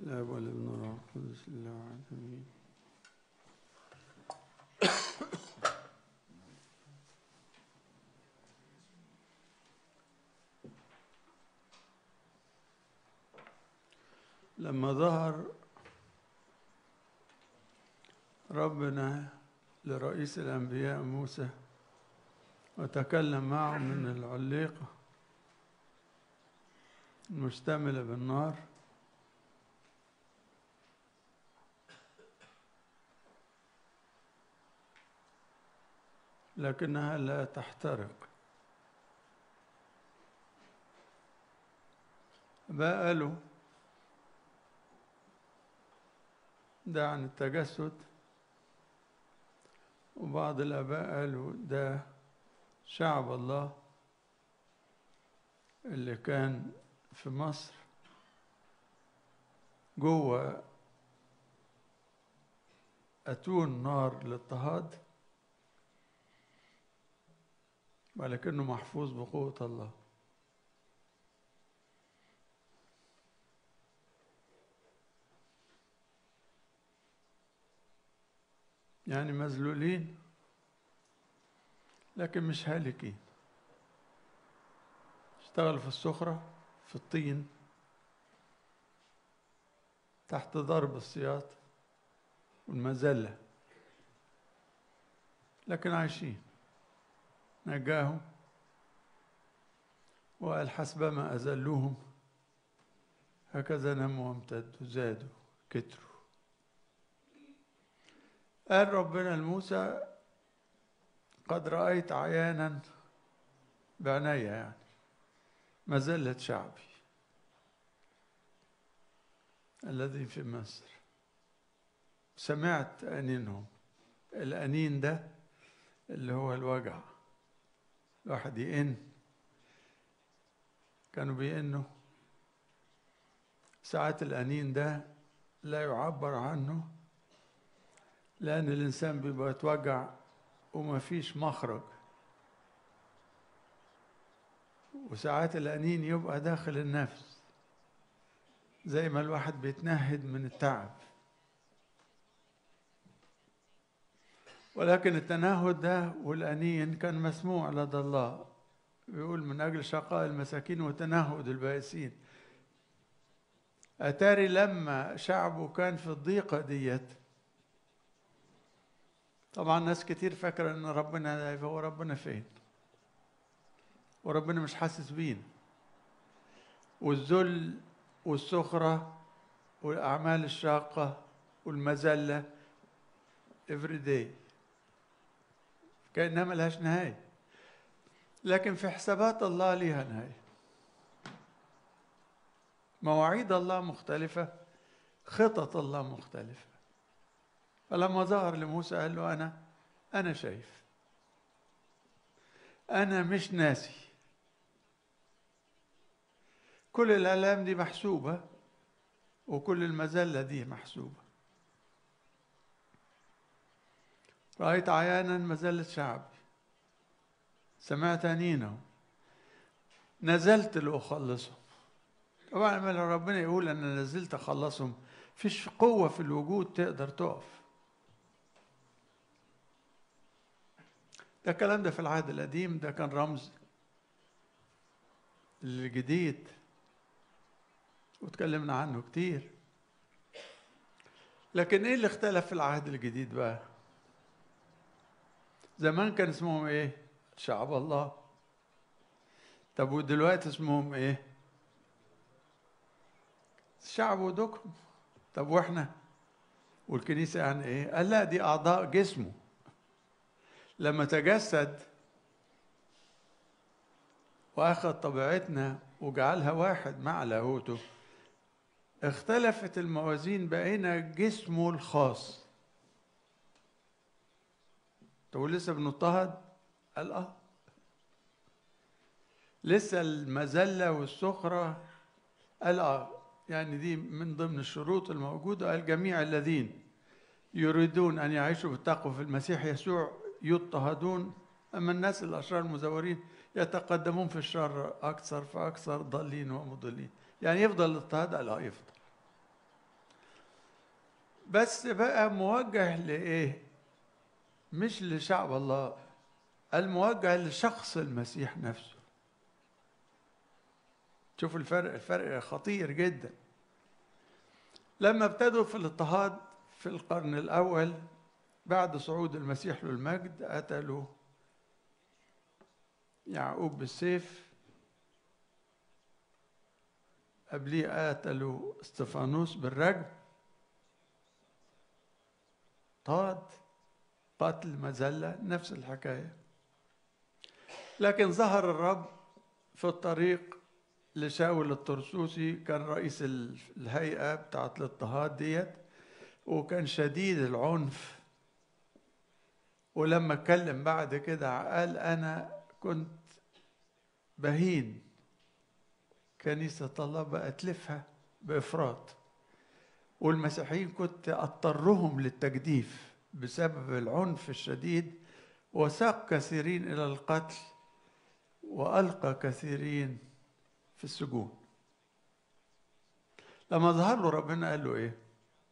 الاب والابن والروح القدس الله واحد امين لما ظهر ربنا لرئيس الانبياء موسى وتكلم معه من العليقه المشتمله بالنار لكنها لا تحترق بقى قالوا ده عن التجسد وبعض الآباء قالوا ده شعب الله اللي كان في مصر جوه أتون نار الاضطهاد ولكنه محفوظ بقوة الله يعني مذلولين لكن مش هالكين اشتغل في الصخرة في الطين تحت ضرب السياط والمذلة لكن عايشين نجاهم وقال حسبما أذلوهم هكذا نموا وامتدوا زادوا كتروا قال ربنا لموسى قد رأيت عيانا بعناية يعني مذلة شعبي الذي في مصر سمعت أنينهم الأنين ده اللي هو الوجع الواحد يئن كانوا بيئنوا ساعات الأنين ده لا يعبر عنه لأن الإنسان بيبقى يتوجع وما فيش مخرج وساعات الأنين يبقى داخل النفس زي ما الواحد بيتنهد من التعب ولكن التنهد ده والأنين كان مسموع لدى الله بيقول من أجل شقاء المساكين وتنهد البائسين أتاري لما شعبه كان في الضيقة ديت طبعا ناس كتير فاكرة ان ربنا هو ربنا فين وربنا مش حاسس بينا والذل والسخرة والأعمال الشاقة والمذلة every day كأنها ملهاش نهاية لكن في حسابات الله ليها نهاية مواعيد الله مختلفة خطط الله مختلفة فلما ظهر لموسى قال له أنا أنا شايف أنا مش ناسي كل الآلام دي محسوبة وكل المذلة دي محسوبة رأيت عيانا مذلة شعبي سمعت أنينهم نزلت لأخلصهم طبعا لما ربنا يقول أنا نزلت أخلصهم فيش قوة في الوجود تقدر تقف ده الكلام ده في العهد القديم ده كان رمز للجديد واتكلمنا عنه كتير لكن ايه اللي اختلف في العهد الجديد بقى زمان كان اسمهم ايه شعب الله طب ودلوقتي اسمهم ايه شعب ودكم طب واحنا والكنيسه يعني ايه قال لا دي اعضاء جسمه لما تجسد واخذ طبيعتنا وجعلها واحد مع لاهوته اختلفت الموازين بقينا جسمه الخاص تقول لسه بنضطهد قال اه لسه المذله والسخره قال اه يعني دي من ضمن الشروط الموجوده قال جميع الذين يريدون ان يعيشوا بالتقوى في المسيح يسوع يضطهدون أما الناس الأشرار المزورين يتقدمون في الشر أكثر فأكثر ضالين ومضلين يعني يفضل الاضطهاد لا يفضل بس بقى موجه لإيه؟ مش لشعب الله الموجه لشخص المسيح نفسه شوفوا الفرق الفرق خطير جدا لما ابتدوا في الاضطهاد في القرن الأول بعد صعود المسيح للمجد قتلوا يعقوب بالسيف قبليه قتلوا استفانوس بالرجم طاد قتل مذلة نفس الحكاية لكن ظهر الرب في الطريق لشاول الطرسوسي كان رئيس الهيئة بتاعت الاضطهاد ديت وكان شديد العنف ولما اتكلم بعد كده قال أنا كنت بهين كنيسة الله بقى تلفها بإفراط والمسيحيين كنت أضطرهم للتجديف بسبب العنف الشديد وساق كثيرين إلى القتل وألقى كثيرين في السجون لما ظهر له ربنا قال له إيه؟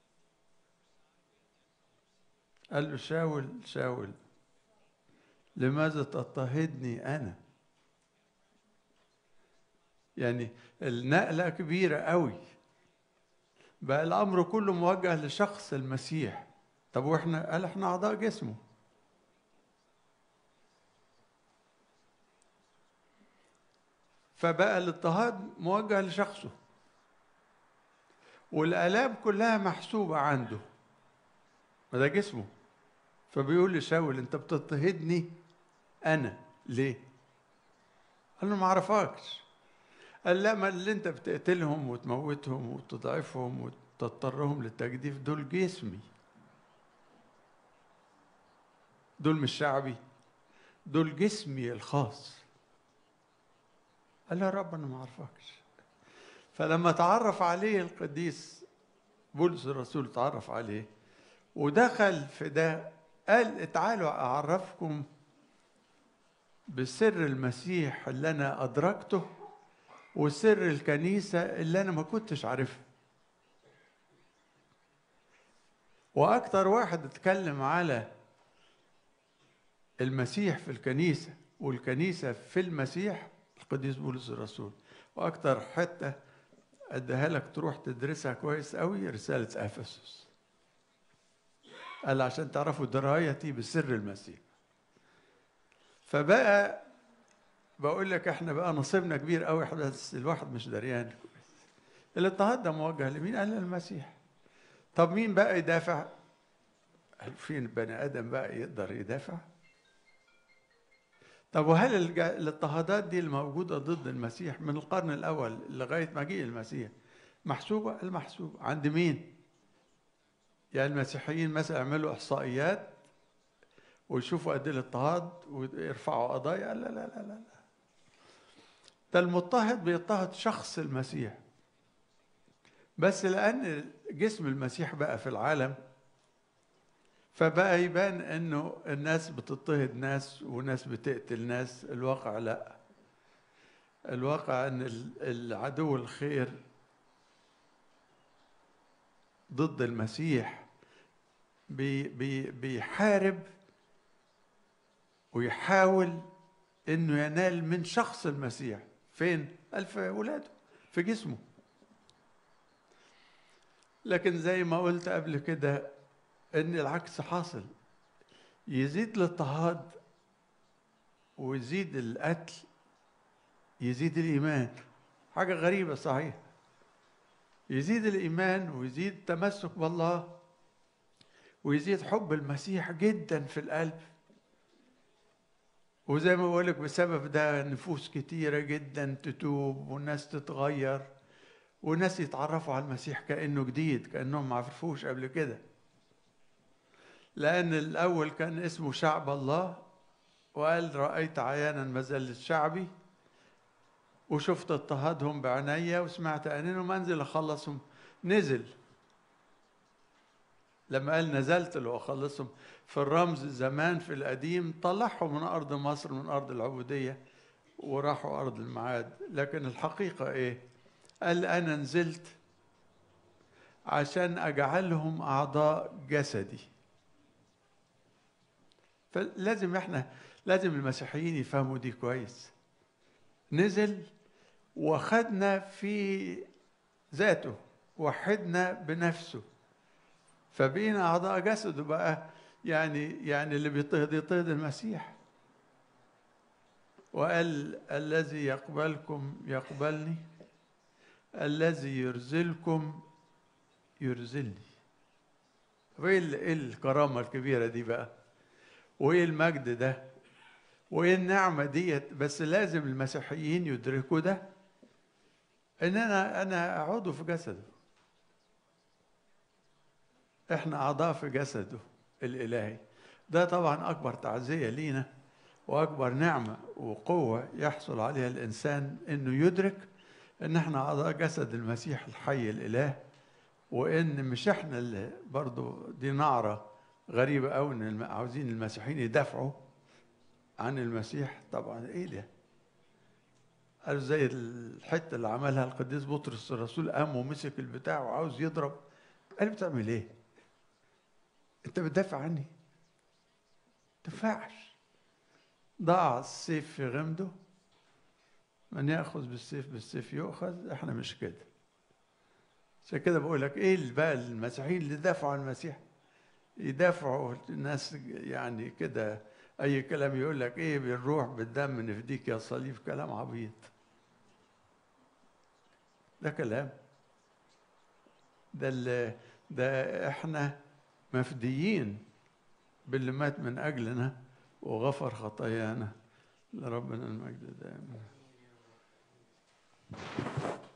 قال له شاول شاول لماذا تضطهدني أنا؟ يعني النقلة كبيرة قوي بقى الأمر كله موجه لشخص المسيح طب وإحنا قال إحنا أعضاء جسمه فبقى الاضطهاد موجه لشخصه والآلام كلها محسوبة عنده ما ده جسمه فبيقول لشاول انت بتضطهدني انا ليه قال له ما اعرفكش قال لا ما اللي انت بتقتلهم وتموتهم وتضعفهم وتضطرهم للتجديف دول جسمي دول مش شعبي دول جسمي الخاص قال له يا رب انا ما اعرفكش فلما تعرف عليه القديس بولس الرسول تعرف عليه ودخل في ده قال تعالوا اعرفكم بسر المسيح اللي انا ادركته وسر الكنيسه اللي انا ما كنتش عارفها واكتر واحد اتكلم على المسيح في الكنيسه والكنيسه في المسيح القديس بولس الرسول واكتر حته اديها لك تروح تدرسها كويس قوي رساله افسس قال عشان تعرفوا درايتي بسر المسيح فبقى بقول لك احنا بقى نصيبنا كبير قوي بس الواحد مش دريان كويس الاضطهاد ده موجه لمين؟ قال للمسيح طب مين بقى يدافع؟ هل فين بني ادم بقى يقدر يدافع؟ طب وهل الاضطهادات دي الموجوده ضد المسيح من القرن الاول لغايه مجيء المسيح محسوبه؟ المحسوبه عند مين؟ يعني المسيحيين مثلا يعملوا احصائيات ويشوفوا قد ايه الاضطهاد ويرفعوا قضايا لا لا لا لا لا ده المضطهد بيضطهد شخص المسيح بس لان جسم المسيح بقى في العالم فبقى يبان انه الناس بتضطهد ناس وناس بتقتل ناس الواقع لا الواقع ان العدو الخير ضد المسيح بي بي بيحارب ويحاول انه ينال من شخص المسيح فين؟ قال في اولاده في جسمه لكن زي ما قلت قبل كده ان العكس حاصل يزيد الاضطهاد ويزيد القتل يزيد الايمان حاجه غريبه صحيح يزيد الايمان ويزيد التمسك بالله ويزيد حب المسيح جدا في القلب وزي ما بقول لك بسبب ده نفوس كتيرة جدا تتوب وناس تتغير وناس يتعرفوا على المسيح كأنه جديد كأنهم ما عرفوش قبل كده لأن الأول كان اسمه شعب الله وقال رأيت عيانا مزلة شعبي وشفت اضطهادهم بعينيا وسمعت أنينهم أنزل أخلصهم نزل لما قال نزلت له أخلصهم في الرمز زمان في القديم طلعهم من أرض مصر من أرض العبودية وراحوا أرض المعاد لكن الحقيقة إيه قال أنا نزلت عشان اجعلهم اعضاء جسدي فلازم احنا لازم المسيحيين يفهموا دي كويس نزل وخدنا في ذاته وحدنا بنفسه فبقينا اعضاء جسده بقى يعني يعني اللي بيطهد يطهد المسيح وقال الذي يقبلكم يقبلني الذي يرزلكم يرزلني وايه ايه الكرامه الكبيره دي بقى وايه المجد ده وايه النعمه ديت بس لازم المسيحيين يدركوا ده ان انا انا عضو في جسده احنا اعضاء في جسده الالهي ده طبعا اكبر تعزيه لينا واكبر نعمه وقوه يحصل عليها الانسان انه يدرك ان احنا اعضاء جسد المسيح الحي الاله وان مش احنا اللي برضو دي نعره غريبه قوي ان عاوزين المسيحيين يدافعوا عن المسيح طبعا ايه ده قالوا زي الحته اللي عملها القديس بطرس الرسول قام ومسك البتاع وعاوز يضرب قال بتعمل ايه انت بتدافع عني تفاعش ضع السيف في غمده من ياخذ بالسيف بالسيف يؤخذ احنا مش كده عشان كده بقول لك ايه بقى المسيحيين اللي دافعوا عن المسيح يدافعوا الناس يعني كده اي كلام يقول لك ايه بالروح بالدم نفديك يا صليب كلام عبيط ده كلام ده اللي ده احنا مفديين باللي مات من اجلنا وغفر خطايانا لربنا المجد دائما